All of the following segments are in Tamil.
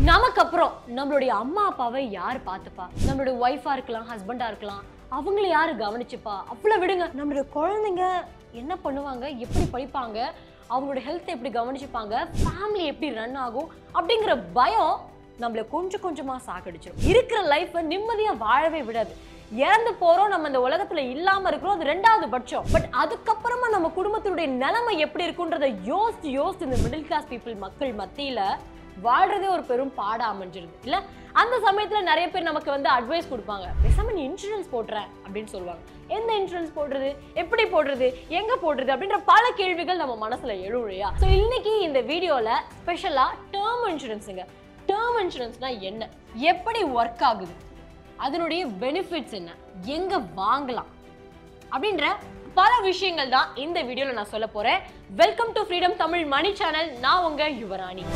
நமக்கு அப்புறம் நம்மளுடைய அம்மா அப்பாவை யார் பார்த்துப்பா நம்மளுடைய ஒய்ஃபா இருக்கலாம் ஹஸ்பண்டா இருக்கலாம் அவங்கள யாரு கவனிச்சுப்பா அவ்வளவு விடுங்க நம்மளுடைய குழந்தைங்க என்ன பண்ணுவாங்க எப்படி படிப்பாங்க அவங்களோட ஹெல்த் எப்படி கவனிச்சுப்பாங்க ஃபேமிலி எப்படி ரன் ஆகும் அப்படிங்கிற பயம் நம்மள கொஞ்சம் கொஞ்சமா சாக்கடிச்சிடும் இருக்கிற லைஃப்பை நிம்மதியா வாழவே விடாது இறந்து போறோம் நம்ம இந்த உலகத்துல இல்லாம இருக்கிறோம் அது ரெண்டாவது பட்சம் பட் அதுக்கப்புறமா நம்ம குடும்பத்தினுடைய நிலைமை எப்படி இருக்குன்றதை யோசிச்சு யோசிச்சு இந்த மிடில் கிளாஸ் பீப்புள் மக்கள் மத்தியில வாழ்றதே ஒரு பெரும் பாடா அமைஞ்சிருது இல்ல அந்த சமயத்துல நிறைய பேர் நமக்கு வந்து அட்வைஸ் கொடுப்பாங்க பேசாம நீ இன்சூரன்ஸ் போடுற அப்படின்னு சொல்லுவாங்க எந்த இன்சூரன்ஸ் போடுறது எப்படி போடுறது எங்க போடுறது அப்படின்ற பல கேள்விகள் நம்ம மனசுல எழும் இல்லையா ஸோ இன்னைக்கு இந்த வீடியோல ஸ்பெஷலா டேர்ம் இன்சூரன்ஸுங்க டேர்ம் இன்சூரன்ஸ்னா என்ன எப்படி ஒர்க் ஆகுது அதனுடைய பெனிஃபிட்ஸ் என்ன எங்க வாங்கலாம் அப்படின்ற பல விஷயங்கள் தான் இந்த வீடியோல நான் சொல்ல போறேன் welcome to freedom Tamil Mani channel நான் உங்க யுவராணி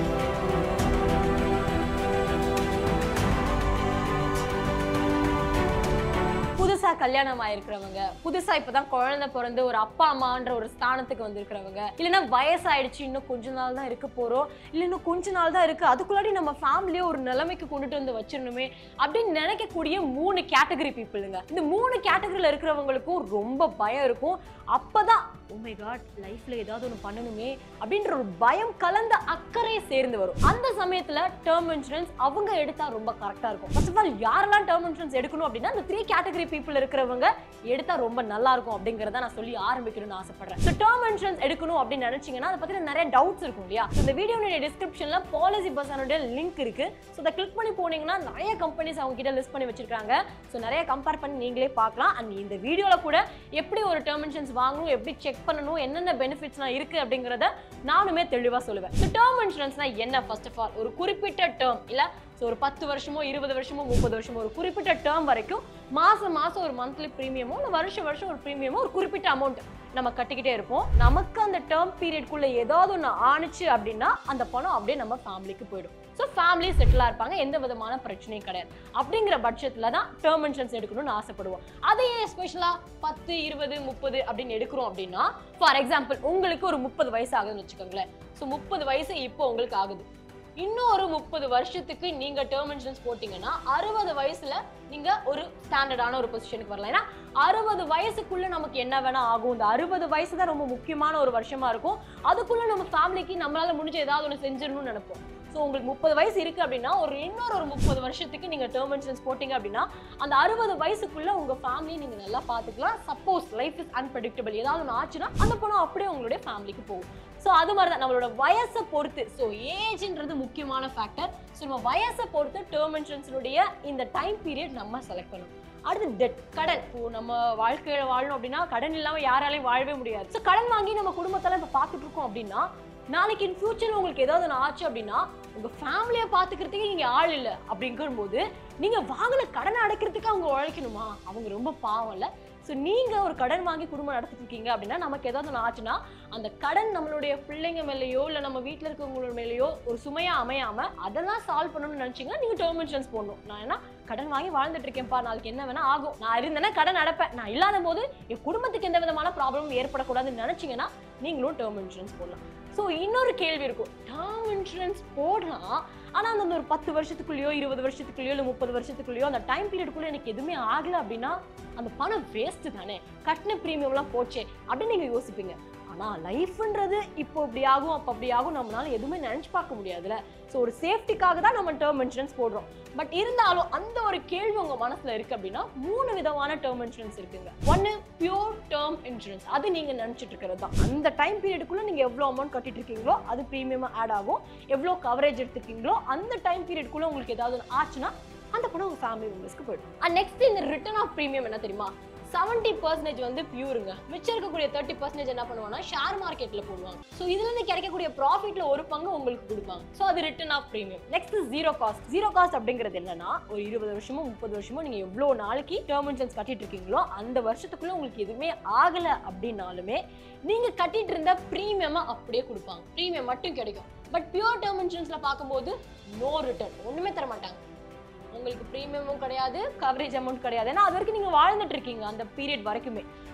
புதுசா கல்யாணம் ஆயிருக்கிறவங்க புதுசா இப்பதான் குழந்தை பிறந்து ஒரு அப்பா அம்மான்ற ஒரு ஸ்தானத்துக்கு வந்திருக்கிறவங்க இல்லைன்னா வயசாயிடுச்சு இன்னும் கொஞ்ச நாள் தான் இருக்க போறோம் இல்ல இன்னும் கொஞ்ச நாள் தான் இருக்கு அதுக்குள்ளாடி நம்ம ஃபேமிலியை ஒரு நிலைமைக்கு கொண்டுட்டு வந்து வச்சிடணுமே அப்படின்னு நினைக்கக்கூடிய மூணு கேட்டகரி பீப்புளுங்க இந்த மூணு கேட்டகரியில இருக்கிறவங்களுக்கும் ரொம்ப பயம் இருக்கும் அப்பதான் உமை காட் லைஃப்ல ஏதாவது ஒன்று பண்ணணுமே அப்படின்ற ஒரு பயம் கலந்த அக்கறை சேர்ந்து வரும் அந்த சமயத்துல டேர்ம் இன்சூரன்ஸ் அவங்க எடுத்தா ரொம்ப கரெக்டா இருக்கும் ஃபர்ஸ்ட் ஆஃப் ஆல் யாரெல்லாம் டேர்ம் இன்சூரன்ஸ் எடுக்கணும் அப்படின்னா அந்த த்ரீ கேட்டகரி பீப்புள் இருக்கிறவங்க எடுத்தா ரொம்ப நல்லா இருக்கும் அப்படிங்கறத நான் சொல்லி ஆரம்பிக்கணும்னு ஆசைப்படுறேன் ஸோ டேர்ம் இன்சூரன்ஸ் எடுக்கணும் அப்படின்னு நினைச்சீங்கன்னா அதை பத்தி நிறைய டவுட்ஸ் இருக்கும் இல்லையா So, இந்த வீடியோனுடைய டிஸ்கிரிப்ஷன்ல பாலிசி பர்சனுடைய லிங்க் இருக்கு ஸோ அதை கிளிக் பண்ணி போனீங்கன்னா நிறைய கம்பெனிஸ் அவங்க கிட்ட லிஸ்ட் பண்ணி வச்சிருக்காங்க ஸோ நிறைய கம்பேர் பண்ணி நீங்களே பார்க்கலாம் அண்ட் இந்த வீடியோல கூட எப்படி ஒரு டேர்ம் இன்சூரன்ஸ் வாங்கணும் எப்படி செக் பண்ணணும் என்னென்ன பெனிஃபிட்ஸ்லாம் இருக்கு அப்படிங்கறத நானுமே தெளிவா சொல்லுவேன் ஸோ டேர்ம் இன்சூரன்ஸ்னா என்ன ஃபர்ஸ்ட் ஆஃப் ஆல் ஒரு குறிப்பிட்ட டேர்ம் இல்ல ஸோ ஒரு பத்து வருஷமோ இருபது வருஷமோ முப்பது வருஷமோ ஒரு குறிப்பிட்ட டேர்ம் வரைக்கும் மாசம் மாசம் ஒரு மந்த்லி ப்ரீமியமோ இல்லை வருஷம் வருஷம் ஒரு ப்ரீமியமோ ஒரு குறிப்பிட்ட அமௌண்ட் நம்ம கட்டிக்கிட்டே இருப்போம் நமக்கு அந்த டேர்ம் பீரியட்குள்ள ஏதாவது ஒன்று ஆணுச்சு அப்படின்னா அந்த பணம் அப்படியே நம்ம ஃபேமிலிக்கு போயிடும் ஸோ ஃபேமிலி செட்டிலாக இருப்பாங்க எந்த விதமான பிரச்சனையும் கிடையாது அப்படிங்கிற பட்சத்தில் தான் டேர்ம் இன்சூரன்ஸ் எடுக்கணும்னு ஆசைப்படுவோம் அதையே ஸ்பெஷலாக பத்து இருபது முப்பது அப்படின்னு எடுக்கிறோம் அப்படின்னா ஃபார் எக்ஸாம்பிள் உங்களுக்கு ஒரு முப்பது வயசு ஆகுதுன்னு வச்சுக்கோங்களேன் ஸோ முப்பது வயசு இப்போ உங்களுக்கு ஆகுது இன்னும் ஒரு முப்பது வருஷத்துக்கு நீங்க டேர்ம் இன்சூரன்ஸ் போட்டீங்கன்னா அறுபது வயசுல நீங்க ஒரு ஸ்டாண்டர்டான ஒரு பொசிஷனுக்கு வரலாம் ஏன்னா அறுபது வயசுக்குள்ள நமக்கு என்ன வேணா ஆகும் இந்த அறுபது வயசு தான் ரொம்ப முக்கியமான ஒரு வருஷமா இருக்கும் அதுக்குள்ள நம்ம ஃபேமிலிக்கு நம்மளால முடிஞ்ச ஏதாவது ஒன்று செஞ்சிடணும்னு நினைப்போம் ஸோ உங்களுக்கு முப்பது வயசு இருக்கு அப்படின்னா ஒரு இன்னொரு ஒரு முப்பது வருஷத்துக்கு நீங்க டேர்ம் இன்சூரன்ஸ் போட்டீங்க அப்படின்னா அந்த அறுபது வயசுக்குள்ள உங்க ஃபேமிலி நீங்க நல்லா பார்த்துக்கலாம் சப்போஸ் லைஃப் இஸ் அன்பிரடிக்டபிள் ஏதாவது ஒன்று ஆச்சுன்னா அந்த பணம் அப்படியே உங்களுடைய ஃபேமிலிக்கு போகும் ஸோ அது மாதிரி தான் நம்மளோட வயசை பொறுத்து ஸோ ஏஜ்ன்றது முக்கியமான ஃபேக்டர் ஸோ நம்ம வயசை பொறுத்து டேர்ம் இன்சூரன்ஸினுடைய இந்த டைம் பீரியட் நம்ம செலக்ட் பண்ணணும் அடுத்து டெட் கடன் இப்போ நம்ம வாழ்க்கையில வாழணும் அப்படின்னா கடன் இல்லாம யாராலையும் வாழவே முடியாது ஸோ கடன் வாங்கி நம்ம குடும்பத்தெல்லாம் இப்போ பார்த்துட்டு இருக்கோம் அப்படின்னா நாளைக்கு இன் ஃபியூச்சர் உங்களுக்கு ஏதாவது ஒன்று ஆச்சு அப்படின்னா உங்க ஃபேமிலியை பார்த்துக்கிறதுக்கு நீங்க ஆள் இல்லை அப்படிங்கும்போது நீங்க வாங்கின கடனை அடைக்கிறதுக்கு அவங்க உழைக்கணுமா அவங்க ரொம்ப பாவம் இல்லை ஸோ நீங்க ஒரு கடன் வாங்கி குடும்பம் நடத்திட்டு இருக்கீங்க அப்படின்னா நமக்கு ஏதாவது ஒன்று ஆச்சுன்னா அந்த கடன் நம்மளுடைய பிள்ளைங்க மேலேயோ இல்லை நம்ம வீட்டில் இருக்கவங்களோட மேலேயோ ஒரு சுமையா அமையாம அதெல்லாம் சால்வ் பண்ணணும்னு நினைச்சீங்கன்னா நீங்க டேர்ம் இன்சூரன்ஸ் போடணும் நான் என்ன கடன் வாங்கி வாழ்ந்துட்டு இருக்கேன்ப்பா நாளைக்கு என்ன வேணா ஆகும் நான் இருந்தேன்னா கடன் அடைப்பேன் நான் இல்லாத போது என் குடும்பத்துக்கு எந்த விதமான ப்ராப்ளமும் ஏற்படக்கூடாதுன்னு நினைச்சீங்கன்னா நீங்களும் டேர்ம் இன்சூரன்ஸ் போடலாம் ஸோ இன்னொரு கேள்வி இருக்கும் டேர்ம் இன்சூரன்ஸ் போடலாம் ஆனால் அந்த ஒரு பத்து வருஷத்துக்குள்ளேயோ இருபது வருஷத்துக்குள்ளேயோ இல்லை முப்பது வருஷத்துக்குள்ளேயோ அந்த டைம் பீரியடுக்குள்ளே எனக்கு எதுவுமே ஆகலை அப்படின்னா அந்த பணம் வேஸ்ட் தானே கட்டின ப்ரீமியம்லாம் போச்சே அப்படின்னு நீங்கள் யோசிப்பீங்க ஆனால் லைஃப்ன்றது இப்போ இப்படி ஆகும் அப்போ அப்படி ஆகும் நம்மளால எதுவுமே நினச்சி பார்க்க முடியாதுல்ல ஸோ ஒரு சேஃப்டிக்காக தான் நம்ம டேர்ம் இன்சூரன்ஸ் போடுறோம் பட் இருந்தாலும் அந்த ஒரு கேள்வி உங்க மனசுல இருக்கு அப்படின்னா மூணு விதமான டேர்ம் இன்சூரன்ஸ் இருக்குங்க ஒன்னு பியூர் டேர்ம் இன்சூரன்ஸ் அது நீங்க நினைச்சிட்டு இருக்கிறது தான் அந்த டைம் பீரியடுக்குள்ள நீங்க எவ்வளவு அமௌண்ட் கட்டிட்டு இருக்கீங்களோ அது ப்ரீமியமா ஆட் ஆகும் எவ்வளவு கவரேஜ் எடுத்துக்கீங்களோ அந்த டைம் பீரியடுக்குள்ள உங்களுக்கு ஏதாவது ஒன்று ஆச்சுன்னா அந்த பணம் உங்க ஃபேமிலி மெம்பர்ஸ்க்கு போயிடும் அண்ட் நெக்ஸ்ட் இந்த ரிட்டர்ன் ஆஃப் ப்ரீமியம் என்ன தெரியுமா செவன்ட்டி பர்சன்டேஜ் வந்து பியூருங்க மிச்சம் இருக்கக்கூடிய தேர்ட்டி பர்சன்டேஜ் என்ன பண்ணுவாங்கன்னா ஷேர் மார்க்கெட்ல போடுவாங்க ஸோ இதுல இருந்து கிடைக்கக்கூடிய ப்ராஃபிட்ல ஒரு பங்கு உங்களுக்கு கொடுப்பாங்க ஸோ அது return of premium next zero cost zero cost அப்படிங்கிறது என்னன்னா ஒரு இருபது வருஷமோ முப்பது வருஷமோ நீங்க எவ்வளோ நாளைக்கு டேர்ம் இன்சூரன்ஸ் கட்டிட்டு இருக்கீங்களோ அந்த வருஷத்துக்குள்ள உங்களுக்கு எதுவுமே ஆகல அப்படின்னாலுமே நீங்க கட்டிட்டு இருந்த ப்ரீமியமா அப்படியே கொடுப்பாங்க ப்ரீமியம் மட்டும் கிடைக்கும் பட் பியூர் டேர்ம் இன்சூரன்ஸ்ல பார்க்கும்போது நோ ரிட்டர்ன் ஒண்ணுமே தர மாட்டாங்க உங்களுக்கு ப்ரீமியமும் கிடையாது கவரேஜ் அமௌண்ட் கிடையாது ஏன்னா அது வரைக்கும் நீங்கள் வாழ்ந்துட்டு இருக்கீங்க அந்த பீரியட் வரைக்குமே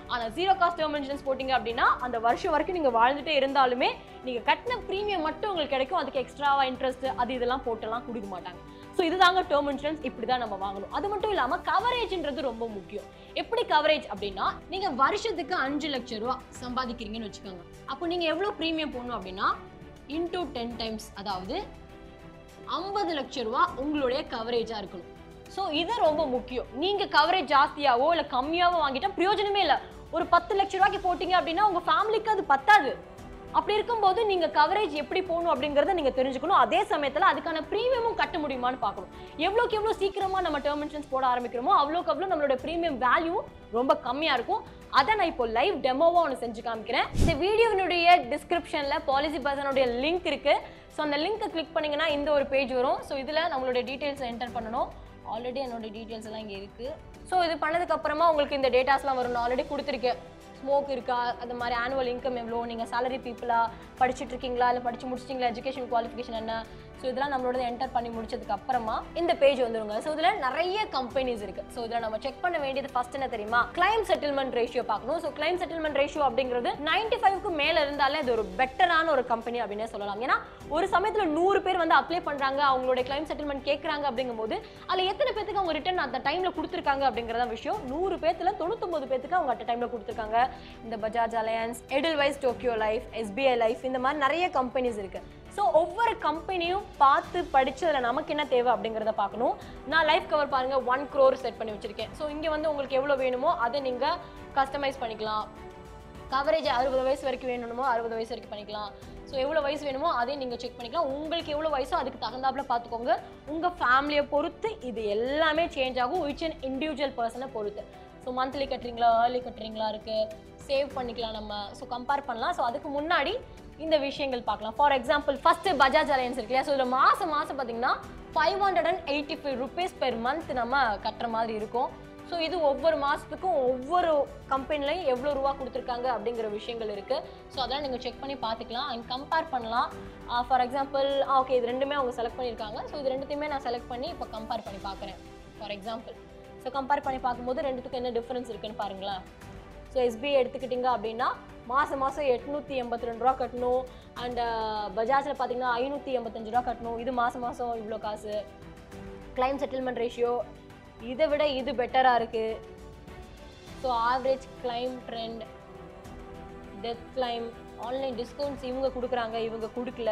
ஆனால் ஜீரோ காஸ்ட் டேர்ம் இன்சூரன்ஸ் போட்டிங்க அப்படின்னா அந்த வருஷம் வரைக்கும் நீங்கள் வாழ்ந்துட்டே இருந்தாலுமே நீங்கள் கட்டின ப்ரீமியம் மட்டும் உங்களுக்கு கிடைக்கும் அதுக்கு எக்ஸ்ட்ராவா இன்ட்ரெஸ்ட் அது இதெல்லாம் போட்டெல்லாம் கொடுக்க மாட்டாங்க ஸோ இதுதாங்க டேர்ம் இன்சூரன்ஸ் இப்படி தான் நம்ம வாங்கணும் அது மட்டும் இல்லாமல் கவரேஜ்ன்றது ரொம்ப முக்கியம் எப்படி கவரேஜ் அப்படின்னா நீங்கள் வருஷத்துக்கு அஞ்சு லட்சம் ரூபா சம்பாதிக்கிறீங்கன்னு வச்சுக்கோங்க அப்போ நீங்கள் எவ்வளோ ப்ரீமியம் போடணும் அப்படின்னா இன்டூ டென் டைம்ஸ் அதாவது ஐம்பது லட்சம் ரூபா உங்களுடைய கவரேஜாக இருக்கணும் ஸோ இது ரொம்ப முக்கியம் நீங்கள் கவரேஜ் ஜாஸ்தியாவோ இல்லை கம்மியாவோ வாங்கிட்டா பிரயோஜனமே இல்லை ஒரு பத்து லட்ச ரூபாய்க்கு போட்டிங்க அப்படின்னா உங்கள் ஃபேமிலிக்கு அது பத்தாது அப்படி இருக்கும்போது நீங்கள் கவரேஜ் எப்படி போகணும் அப்படிங்கிறத நீங்கள் தெரிஞ்சுக்கணும் அதே சமயத்தில் அதுக்கான ப்ரீமியமும் கட்ட முடியுமான்னு பார்க்கணும் எவ்வளோக்கு எவ்வளோ சீக்கிரமாக நம்ம டேர்ம் இன்சூரன்ஸ் போட ஆரம்பிக்கிறோமோ அவ்வளோக்கு அவ்வளோ நம்மளோட ப்ரீமியம் வேல்யூ ரொம்ப கம்மியாக இருக்கும் அதை நான் இப்போ லைவ் டெமோவாக ஒன்று செஞ்சு காமிக்கிறேன் இந்த வீடியோவினுடைய டிஸ்கிரிப்ஷனில் பாலிசி பர்சனுடைய லிங்க் இருக்குது ஸோ அந்த லிங்க்கை கிளிக் பண்ணிங்கன்னா இந்த ஒரு பேஜ் வரும் ஸோ இதில் நம்மளுடைய டீட்டெயில்ஸை என்டர் பண்ணணும் ஆல்ரெடி என்னோட டீட்டெயில்ஸ் எல்லாம் இங்கே இருக்குது ஸோ இது பண்ணதுக்கு அப்புறமா உங்களுக்கு இந்த டேட்டாஸ்லாம் வரும் நான் ஆல்ரெடி கொடுத்துருக்கேன் ஸ்மோக் இருக்கா அந்த மாதிரி ஆனுவல் இன்கம் எவ்வளோ நீங்கள் salary பீப்புளா படிச்சுட்டு இருக்கீங்களா இல்லை படிச்சு முடிச்சிட்டிங்களா எஜுகேஷன் குவாலிஃபிகேஷன் என்ன ஸோ இதெல்லாம் நம்மளோட என்டர் பண்ணி முடிச்சதுக்கு அப்புறமா இந்த பேஜ் வந்துருங்க ஸோ இதில் நிறைய கம்பெனிஸ் இருக்கு ஸோ இதில் நம்ம செக் பண்ண வேண்டியது ஃபர்ஸ்ட் என்ன தெரியுமா கிளைம் செட்டில்மெண்ட் ரேஷியோ பார்க்கணும் ஸோ கிளைம் செட்டில்மெண்ட் ரேஷியோ அப்படிங்கிறது நைன்டி ஃபைவ்க்கு மேலே இருந்தாலே அது ஒரு பெட்டரான ஒரு கம்பெனி அப்படின்னே சொல்லலாம் ஏன்னா ஒரு சமயத்தில் நூறு பேர் வந்து அப்ளை பண்ணுறாங்க அவங்களுடைய கிளைம் செட்டில்மெண்ட் கேட்குறாங்க அப்படிங்கும்போது அதில் எத்தனை பேத்துக்கு அவங்க ரிட்டர்ன் அந்த டைமில் கொடுத்துருக்காங்க அப்படிங்கிறத விஷயம் நூறு பேத்துல தொண்ணூத்தொம்பது பேத்துக்கு அவங்க அட் டைமில் கொடுத்துருக்காங்க இந்த Bajaj Allianz Edelweiss Tokio life SBI life இந்த மாதிரி நிறைய கம்பெனிஸ் இருக்கு ஸோ ஒவ்வொரு கம்பெனியும் பார்த்து படிச்சு அதில் நமக்கு என்ன தேவை அப்படிங்கிறத பார்க்கணும் நான் லைஃப் கவர் பாருங்க ஒன் க்ரோர் செட் பண்ணி வச்சிருக்கேன் ஸோ இங்கே வந்து உங்களுக்கு எவ்வளோ வேணுமோ அதை நீங்கள் கஸ்டமைஸ் பண்ணிக்கலாம் கவரேஜ் அறுபது வயசு வரைக்கும் வேணுமோ அறுபது வயசு வரைக்கும் பண்ணிக்கலாம் ஸோ எவ்வளோ வயசு வேணுமோ அதையும் நீங்கள் செக் பண்ணிக்கலாம் உங்களுக்கு எவ்வளோ வயசோ அதுக்கு தகுந்தாப்புல பார்த்துக்கோங்க உங்கள் ஃபேமிலியை பொறுத்து இது எல்லாமே சேஞ்ச் ஆகும் விச் அண்ட் இண்டிவிஜுவல் பர்சனை பொறுத்து ஸோ மந்த்லி கட்டுறீங்களா ஏர்லி கட்டுறீங்களா இருக்குது சேவ் பண்ணிக்கலாம் நம்ம ஸோ கம்பேர் பண்ணலாம் ஸோ அதுக்கு முன்னாடி இந்த விஷயங்கள் பார்க்கலாம் for example first Bajaj Allianz இருக்கு இல்லையா ஸோ இதில் மாதம் மாதம் பார்த்தீங்கன்னா five hundred and eighty five rupees per month நம்ம கட்டுற மாதிரி இருக்கும் ஸோ இது ஒவ்வொரு மாதத்துக்கும் ஒவ்வொரு கம்பெனிலையும் எவ்வளோ ரூபா கொடுத்துருக்காங்க அப்படிங்கிற விஷயங்கள் இருக்குது ஸோ அதெல்லாம் நீங்கள் செக் பண்ணி பார்த்துக்கலாம் அண்ட் கம்பேர் பண்ணலாம் ஃபார் எக்ஸாம்பிள் ஓகே இது ரெண்டுமே அவங்க செலக்ட் பண்ணியிருக்காங்க ஸோ இது ரெண்டுத்தையுமே நான் செலக்ட் பண்ணி இப்போ கம்பேர் பண்ணி பார்க்குறேன் ஃபார் எக்ஸாம்பிள் ஸோ கம்பேர் பண்ணி பார்க்கும்போது ரெண்டுத்துக்கும் என்ன டிஃப்ரென்ஸ் இருக்குன்னு பாருங்களேன் ஸோ எஸ்பிஐ எடுத்துக்கிட்டிங்க அப்படின்னா மாதம் மாதம் எட்நூற்றி எண்பத்தி ரெண்டு ரூபா கட்டணும் அண்ட் பஜாஜில் பார்த்தீங்கன்னா ஐநூற்றி எண்பத்தஞ்சு ரூபா கட்டணும் இது மாதம் மாதம் இவ்வளோ காசு கிளைம் செட்டில்மெண்ட் ரேஷியோ இதை விட இது பெட்டராக இருக்குது so average claim trend death claim online discounts இவங்க கொடுக்குறாங்க இவங்க கொடுக்கல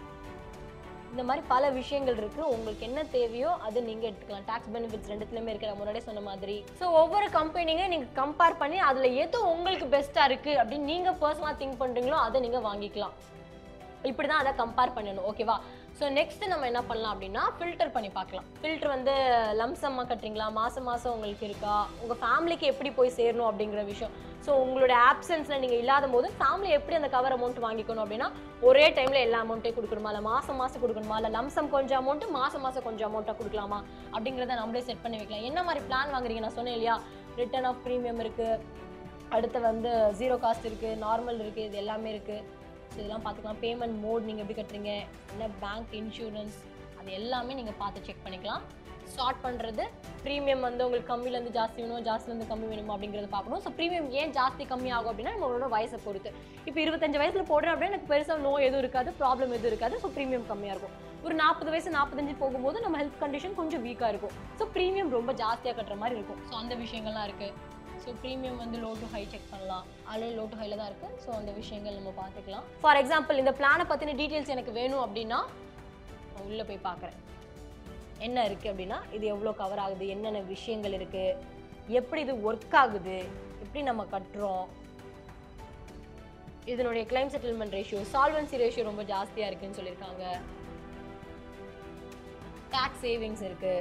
இந்த மாதிரி பல விஷயங்கள் இருக்கு உங்களுக்கு என்ன தேவையோ அது நீங்க எடுத்துக்கலாம் டாக்ஸ் பெனிஃபிட்ஸ் ரெண்டுத்துலயுமே இருக்கு நான் முன்னாடியே சொன்ன மாதிரி ஸோ ஒவ்வொரு கம்பெனிங்க நீங்க கம்பேர் பண்ணி அதுல எது உங்களுக்கு பெஸ்டா இருக்கு அப்படின்னு நீங்க பர்சனலா திங்க் பண்றீங்களோ அதை நீங்க வாங்கிக்கலாம் இப்படி தான் அதை கம்பேர் பண்ணணும் ஓகேவா ஸோ நெக்ஸ்ட் நம்ம என்ன பண்ணலாம் அப்படின்னா ஃபில்டர் பண்ணி பார்க்கலாம் ஃபில்டர் வந்து லம்சம்மாக கட்டுறீங்களா மாதம் மாதம் உங்களுக்கு இருக்கா உங்கள் ஃபேமிலிக்கு எப்படி போய் சேரணும் அப்படிங்கிற விஷயம் ஸோ உங்களோட ஆப்சன்ஸில் நீங்கள் இல்லாத போது ஃபேமிலி எப்படி அந்த கவர் அமௌண்ட் வாங்கிக்கணும் அப்படின்னா ஒரே டைமில் எல்லா அமௌண்ட்டையும் கொடுக்கணுமா இல்லை மாதம் மாதம் கொடுக்கணுமா இல்லை லம்சம் கொஞ்சம் அமௌண்ட்டு மாதம் மாதம் கொஞ்சம் அமௌண்ட்டாக கொடுக்கலாமா அப்படிங்கிறத நம்மளே செட் பண்ணி வைக்கலாம் என்ன மாதிரி பிளான் வாங்குறீங்க நான் சொன்னேன் இல்லையா ரிட்டர்ன் ஆஃப் ப்ரீமியம் இருக்குது அடுத்து வந்து ஜீரோ காஸ்ட் இருக்குது நார்மல் இருக்குது இது எல்லாமே இருக்குது ஸோ இதெல்லாம் பார்த்துக்கலாம் பேமெண்ட் மோட் நீங்கள் எப்படி கட்டுறீங்க என்ன பேங்க் இன்சூரன்ஸ் அது எல்லாமே நீங்கள் பார்த்து செக் பண்ணிக்கலாம் ஸ்டார்ட் பண்ணுறது ப்ரீமியம் வந்து உங்களுக்கு கம்மியிலேருந்து ஜாஸ்தி வேணும் ஜாஸ்திலேருந்து கம்மி வேணுமா அப்படிங்கிறத பார்க்கணும் ஸோ ப்ரீமியம் ஏன் ஜாஸ்தி கம்மி ஆகும் அப்படின்னா நம்மளோட வயசை பொறுத்து இப்போ இருபத்தஞ்சு வயசில் போடுறேன் அப்படின்னா எனக்கு பெருசாக நோய் எதுவும் இருக்காது ப்ராப்ளம் எதுவும் இருக்காது ஸோ ப்ரீமியம் கம்மியாக இருக்கும் ஒரு நாற்பது வயசு நாற்பத்தஞ்சு போகும்போது நம்ம ஹெல்த் கண்டிஷன் கொஞ்சம் வீக்காக இருக்கும் ஸோ ப்ரீமியம் ரொம்ப ஜாஸ்தியாக கட்டுற மாதிரி இருக்கும் ஸோ அந்த விஷயங்கள்லாம் இருக்குது ஸோ ப்ரீமியம் வந்து லோ டு ஹை செக் பண்ணலாம் ஆல்ரெடி லோ டு ஹைல தான் இருக்குது ஸோ அந்த விஷயங்கள் நம்ம பார்த்துக்கலாம் ஃபார் எக்ஸாம்பிள் இந்த பிளானை பற்றின டீட்டெயில்ஸ் எனக்கு வேணும் அப்படின்னா நான் உள்ளே போய் பார்க்குறேன் என்ன இருக்குது அப்படின்னா இது எவ்வளோ கவர் ஆகுது என்னென்ன விஷயங்கள் இருக்குது எப்படி இது ஒர்க் ஆகுது எப்படி நம்ம கட்டுறோம் இதனுடைய claim settlement ratio solvency ratio ரொம்ப ஜாஸ்தியாக இருக்குன்னு சொல்லியிருக்காங்க டேக்ஸ் சேவிங்ஸ் இருக்குது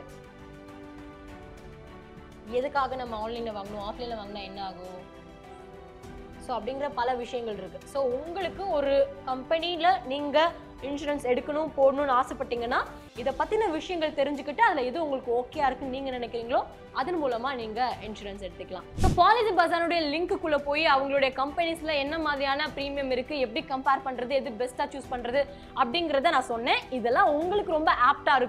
எதுக்காக நம்ம ஆன்லைனில் வாங்கணும் ஆஃப்லைனில் வாங்கினா என்ன ஆகும் ஸோ அப்படிங்கிற பல விஷயங்கள் இருக்குது ஸோ உங்களுக்கு ஒரு கம்பெனியில் நீங்கள் இன்சூரன்ஸ் எடுக்கணும் போடணும்னு ஆசைப்பட்டீங்கன்னா இதை பற்றின விஷயங்கள் தெரிஞ்சுக்கிட்டு அதில் எது உங்களுக்கு ஓகேயா இருக்குன்னு நீங்கள் நினைக்கிறீங்களோ அதன் மூலமாக நீங்கள் இன்சூரன்ஸ் எடுத்துக்கலாம் ஸோ பாலிசி பஜானுடைய லிங்க்குள்ளே போய் அவங்களுடைய கம்பெனிஸில் என்ன மாதிரியான ப்ரீமியம் இருக்குது எப்படி கம்பேர் பண்ணுறது எது பெஸ்ட்டாக சூஸ் பண்ணுறது அப்படிங்கிறத நான் சொன்னேன் இதெல்லாம் உங்களுக்கு ரொம்ப ஆப்டாக இருக்கும்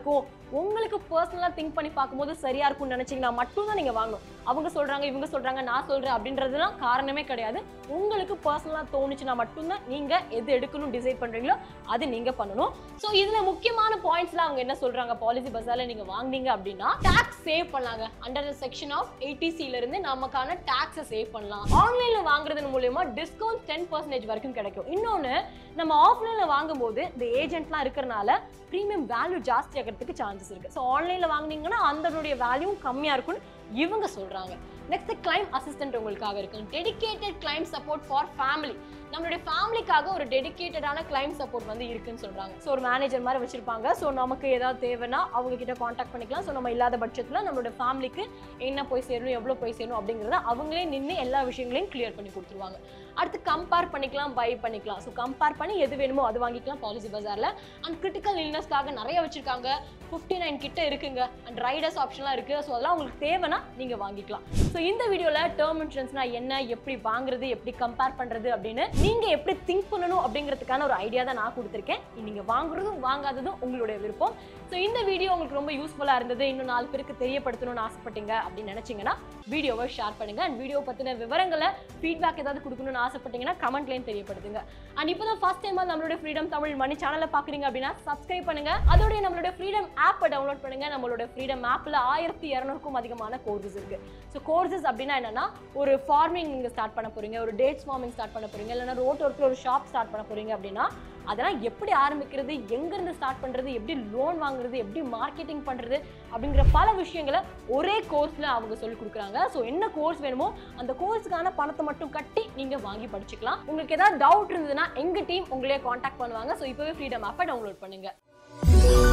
உங்களுக்கு பர்சனலாக திங்க் பண்ணி பார்க்கும்போது சரியா இருக்கும்னு நினைச்சீங்கன்னா மட்டும்தான் நீங்க வாங்கணும் அவங்க சொல்றாங்க இவங்க சொல்றாங்க நான் சொல்றேன் அப்படின்றதுலாம் காரணமே கிடையாது உங்களுக்கு பர்சனலாக தோணுச்சுன்னா மட்டும்தான் நீங்க எது எடுக்கணும் டிசைட் பண்றீங்களோ அது நீங்க பண்ணணும் ஸோ இதுல முக்கியமான பாயிண்ட்ஸ்லாம் அவங்க என்ன சொல்றாங்க பாலிசி பஸார்ல நீங்க வாங்குனீங்க அப்படின்னா டாக்ஸ் சேவ் பண்ணலாங்க அண்டர் த செக்ஷன் ஆஃப் ஏடிசில இருந்து நமக்கான டாக்ஸை சேவ் பண்ணலாம் ஆன்லைன்ல வாங்குறது மூலியமா டிஸ்கவுண்ட் டென் பர்சன்டேஜ் வரைக்கும் கிடைக்கும் இன்னொன்னு நம்ம ஆஃப்லைன்ல வாங்கும்போது இந்த ஏஜென்ட்லாம் இருக்கிறனால ப்ரீமியம் வேல்யூ ஜாஸ்தி ஆகிறதுக்கு சான்சஸ் இருக்கு ஸோ ஆன்லைன்ல வாங்குனீங்கன்னா அதனுடைய வேல்யூ கம்மியா இருக்கும்னு இவங்க சொல்றாங்க நெக்ஸ்ட் கிளைம் அசிஸ்டன்ட் உங்களுக்காக இருக்கு dedicated claim support for family நம்மளுடைய ஃபேமிலிக்காக ஒரு டெடிகேட்டடான கிளைம் சப்போர்ட் வந்து இருக்குன்னு சொல்றாங்க ஸோ ஒரு மேனேஜர் மாதிரி வச்சிருப்பாங்க ஸோ நமக்கு ஏதாவது தேவைன்னா அவங்க கிட்ட காண்டாக்ட் பண்ணிக்கலாம் ஸோ நம்ம இல்லாத பட்சத்தில் நம்மளோட ஃபேமிலிக்கு என்ன போய் சேரணும் எவ்வளோ போய் சேரணும் அப்படிங்கிறத அவங்களே நின்று எல்லா விஷயங்களையும் கிளியர் பண்ணி கொடுத்துருவாங்க அடுத்து கம்பேர் பண்ணிக்கலாம் பை பண்ணிக்கலாம் ஸோ கம்பேர் பண்ணி எது வேணுமோ அது வாங்கிக்கலாம் பாலிசி பஜாரில் அண்ட் கிரிட்டிக்கல் இல்னஸ்க்காக நிறைய வச்சிருக்காங்க ஃபிஃப்டி நைன் கிட்ட இருக்குங்க அண்ட் ரைடர்ஸ் ஆப்ஷன்லாம் இருக்கு ஸோ அதெல்லாம் உங்களுக்கு தேவைன்னா நீங்க வாங்கிக்கலாம் ஸோ இந்த வீடியோவில் டேர்ம் இன்சூரன்ஸ்னா என்ன எப்படி வாங்குறது எப்படி கம்பேர் பண்றது அப்படின்னு நீங்க எப்படி திங்க் பண்ணணும் அப்படிங்கிறதுக்கான ஒரு ஐடியா தான் நான் கொடுத்துருக்கேன் நீங்க வாங்குறதும் வாங்காததும் உங்களுடைய விருப்பம் ஸோ இந்த வீடியோ உங்களுக்கு ரொம்ப யூஸ்ஃபுல்லாக இருந்தது இன்னும் நாலு பேருக்கு தெரியப்படுத்தணும்னு ஆசைப்பட்டீங்க அப்படின்னு நினைச்சீங்கன்னா வீடியோவை ஷேர் பண்ணுங்க அண்ட் வீடியோ பத்தின விவரங்களை ஃபீட்பேக் ஏதாவது கொடுக்கணும்னு ஆசைப்பட்டீங்கன்னா கமெண்ட்லேயும் தெரியப்படுத்துங்க அண்ட் இப்போ தான் ஃபர்ஸ்ட் டைமாக நம்மளோட ஃப்ரீடம் தமிழ் மணி சேனலை பார்க்குறீங்க அப்படின்னா சப்ஸ்கிரைப் பண்ணுங்க அதோட நம்மளோட ஃப்ரீடம் ஆப்பை டவுன்லோட் பண்ணுங்க நம்மளோட ஃப்ரீடம் ஆப்பில் ஆயிரத்தி இரநூறுக்கும் அதிகமான கோர்சஸ் இருக்கு ஸோ கோர்சஸ் அப்படின்னா என்னன்னா ஒரு ஃபார்மிங் நீங்க ஸ்டார்ட் பண்ண போறீங்க ஒரு டேட்ஸ் ஃபார்மிங் ஸ்டார்ட் பண்ண போறீங்க இல்லைன்னா ரோட் ஒர்க்கில் ஒரு ஷாப் ஸ்டார்ட் பண்ண போறீங்க அப்படின்னா அதெல்லாம் எப்படி ஆரம்பிக்கிறது எங்கேருந்து ஸ்டார்ட் பண்ணுறது எப்படி லோன் வாங்குறது எப்படி மார்க்கெட்டிங் பண்ணுறது அப்படிங்கிற பல விஷயங்களை ஒரே கோர்ஸில் அவங்க சொல்லி கொடுக்குறாங்க ஸோ என்ன கோர்ஸ் வேணுமோ அந்த கோர்ஸுக்கான பணத்தை மட்டும் கட்டி நீங்கள் வாங்கி படிச்சுக்கலாம் உங்களுக்கு ஏதாவது டவுட் இருந்ததுன்னா எங்கள் டீம் உங்களே காண்டாக்ட் பண்ணுவாங்க ஸோ இப்போவே ஃப்ரீடம் ஆப்பை டவுன்லோட் பண்ணுங்க